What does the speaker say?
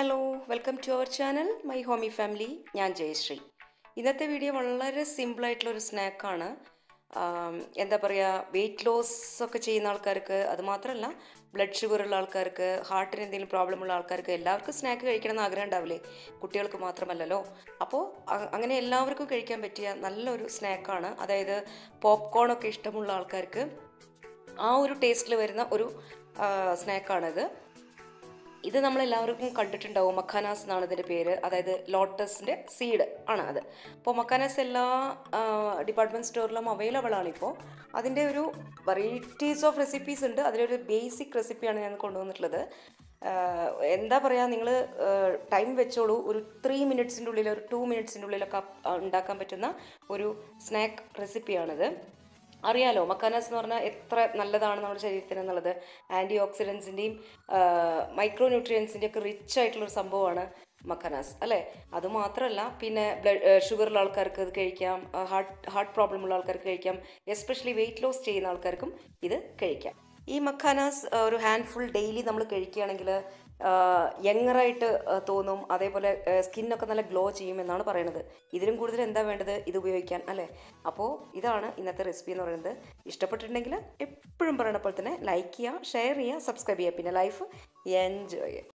hello welcome to our channel my homie family ഞാൻ ജയശ്രീ ഇന്നത്തെ video വളരെ സിമ്പിളായിട്ടുള്ള ഒരു സ്നാക്കാണ് എന്താ പറയുക വെയിറ്റ് ലോസ് ഒക്കെ ചെയ്യുന്ന ആൾക്കാർക്ക് അത് മാത്രമല്ല ബ്ലഡ് ഷുഗർ ഉള്ള ആൾക്കാർക്ക് ഹാർട്ടിന് എന്തെങ്കിലും പ്രോബ്ലം ഉള്ള ആൾക്കാർക്ക് എല്ലാവർക്കും സ്നാക്ക് കഴിക്കണം എന്ന് ആഗ്രഹം ഉണ്ടാവില്ലേ കുട്ടികൾക്ക് മാത്രമല്ലല്ലോ അപ്പോൾ അ- അങ്ങനെ എല്ലാവർക്കും കഴിക്കാൻ പറ്റിയ നല്ലൊരു സ്നാക്കാണ് അതായത് പോപ്കോൺ ഒക്കെ ഇഷ്ടമുള്ള ആൾക്കാർക്ക് ആ ഒരു ടേസ്റ്റിൽ വരുന്ന ഒരു സ്നാക്കാണിത് ഇത് നമ്മൾ എല്ലാവർക്കും കണ്ടിട്ടുണ്ടാവും മഖാനാസ് എന്നാണ് ഇതിൻ്റെ പേര് അതായത് ലോട്ടസിൻ്റെ സീഡ് ആണ് അത് അപ്പോൾ മഖാനാസ് എല്ലാ ഡിപ്പാർട്ട്മെൻറ്റ് സ്റ്റോറിലും അവൈലബിൾ ആണിപ്പോൾ അതിൻ്റെ ഒരു വെറൈറ്റീസ് ഓഫ് റെസിപ്പീസ് ഉണ്ട് അതിലൊരു ബേസിക് റെസിപ്പിയാണ് ഞാൻ കൊണ്ടുവന്നിട്ടുള്ളത് ആഹ് എന്താ പറയുക നിങ്ങൾ ടൈം വെച്ചോളൂ ഒരു ത്രീ മിനിറ്റ്സിൻ്റെ ഉള്ളിൽ ഒരു ടു മിനിറ്റ്സിൻ്റെ ഉള്ളിലൊക്കെ അപ്പ് ഉണ്ടാക്കാൻ പറ്റുന്ന ഒരു സ്നാക്ക് റെസിപ്പിയാണിത് അറിയാലോ മക്കാനാസ് എന്ന് പറഞ്ഞാൽ എത്ര നല്ലതാണ് നമ്മുടെ ശരീരത്തിന് എന്നുള്ളത് ആൻറ്റി ഓക്സിഡൻസിൻ്റെയും മൈക്രോ ന്യൂട്രിയൻസിൻ്റെ ഒക്കെ റിച്ച് ആയിട്ടുള്ളൊരു സംഭവമാണ് മക്കാനാസ് അല്ലേ അതുമാത്രമല്ല പിന്നെ ബ്ലഡ് ഷുഗറുള്ള ആൾക്കാർക്ക് ഇത് കഴിക്കാം ഹാർട്ട് ഹാർട്ട് പ്രോബ്ലം ഉള്ള ആൾക്കാർക്ക് കഴിക്കാം എസ്പെഷ്യലി വെയിറ്റ് ലോസ് ചെയ്യുന്ന ആൾക്കാർക്കും ഇത് കഴിക്കാം ഈ മഖാനാസ് ഒരു ഹാൻഡ് ഫുൾ ഡെയിലി നമ്മൾ കഴിക്കുകയാണെങ്കിൽ യങ്ങറായിട്ട് തോന്നും അതേപോലെ സ്കിന്നൊക്കെ നല്ല ഗ്ലോ ചെയ്യും എന്നാണ് പറയുന്നത് ഇതിലും കൂടുതൽ എന്താ വേണ്ടത് ഇത് ഉപയോഗിക്കാൻ അല്ലേ അപ്പോൾ ഇതാണ് ഇന്നത്തെ റെസിപ്പി എന്ന് പറയുന്നത് ഇഷ്ടപ്പെട്ടിട്ടുണ്ടെങ്കിൽ എപ്പോഴും പറയണ പോലെ തന്നെ ലൈക്ക് ചെയ്യുക ഷെയർ ചെയ്യുക സബ്സ്ക്രൈബ് ചെയ്യുക പിന്നെ ലൈഫ് എൻജോയ് ചെയ്യുക